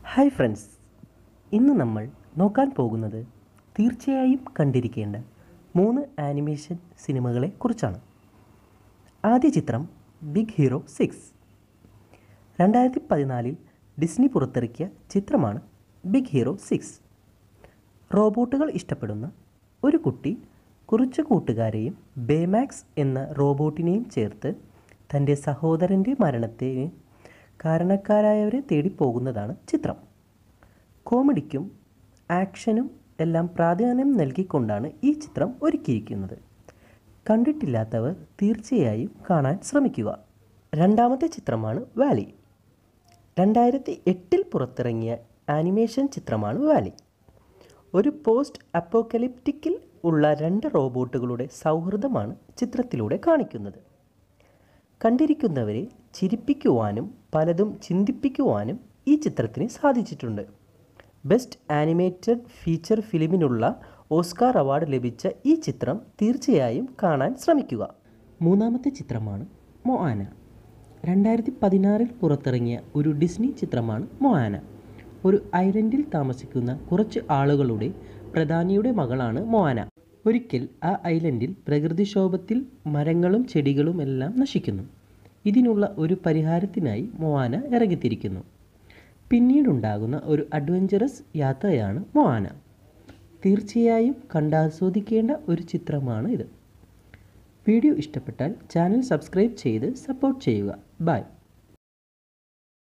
hi friends ഇന്ന് നമ്മൾ നോക്കാൻ പോകുന്നത് തീർച്ചയായും കണ്ടിരിക്കേണ്ട മൂന്ന് ആനിമേഷൻ സിനിമകളെ കുറിച്ചാണ് ആദ്യ ചിത്രം ബിഗ് ഹീറോ സിക്സ് രണ്ടായിരത്തി പതിനാലിൽ ഡിസ്നി പുറത്തിറക്കിയ ചിത്രമാണ് ബിഗ് ഹീറോ സിക്സ് റോബോട്ടുകൾ ഇഷ്ടപ്പെടുന്ന ഒരു കുട്ടി കുറച്ച് കൂട്ടുകാരെയും ബേമാക്സ് എന്ന റോബോട്ടിനെയും ചേർത്ത് തൻ്റെ സഹോദരൻ്റെ മരണത്തിന് കാരണക്കാരായവരെ തേടി പോകുന്നതാണ് ചിത്രം കോമഡിക്കും ആക്ഷനും എല്ലാം പ്രാധാന്യം നൽകിക്കൊണ്ടാണ് ഈ ചിത്രം ഒരുക്കിയിരിക്കുന്നത് കണ്ടിട്ടില്ലാത്തവർ തീർച്ചയായും കാണാൻ ശ്രമിക്കുക രണ്ടാമത്തെ ചിത്രമാണ് വാലി രണ്ടായിരത്തി എട്ടിൽ പുറത്തിറങ്ങിയ ആനിമേഷൻ ചിത്രമാണ് വാലി ഒരു പോസ്റ്റ് അപ്പോക്കലിപ്റ്റിക്കിൽ ഉള്ള രണ്ട് റോബോട്ടുകളുടെ സൗഹൃദമാണ് ചിത്രത്തിലൂടെ കാണിക്കുന്നത് കണ്ടിരിക്കുന്നവരെ ചിരിപ്പിക്കുവാനും പലതും ചിന്തിപ്പിക്കുവാനും ഈ ചിത്രത്തിന് സാധിച്ചിട്ടുണ്ട് ബെസ്റ്റ് ആനിമേറ്റഡ് ഫീച്ചർ ഫിലിമിനുള്ള ഓസ്കാർ അവാർഡ് ലഭിച്ച ഈ ചിത്രം തീർച്ചയായും കാണാൻ ശ്രമിക്കുക മൂന്നാമത്തെ ചിത്രമാണ് മൊആന രണ്ടായിരത്തി പതിനാറിൽ പുറത്തിറങ്ങിയ ഒരു ഡിസ്നി ചിത്രമാണ് മൊആന ഒരു ഐലൻഡിൽ താമസിക്കുന്ന കുറച്ച് ആളുകളുടെ പ്രധാനിയുടെ മകളാണ് മൊആന ഒരിക്കൽ ആ ഐലൻഡിൽ പ്രകൃതിക്ഷോഭത്തിൽ മരങ്ങളും ചെടികളും എല്ലാം നശിക്കുന്നു ഇതിനുള്ള ഒരു പരിഹാരത്തിനായി മൊആന ഇറങ്ങിത്തിരിക്കുന്നു പിന്നീടുണ്ടാകുന്ന ഒരു അഡ്വഞ്ചറസ് യാത്രയാണ് മൊആന തീർച്ചയായും കണ്ടാസ്വദിക്കേണ്ട ഒരു ചിത്രമാണ് ഇത് വീഡിയോ ഇഷ്ടപ്പെട്ടാൽ ചാനൽ സബ്സ്ക്രൈബ് ചെയ്ത് സപ്പോർട്ട് ചെയ്യുക ബൈ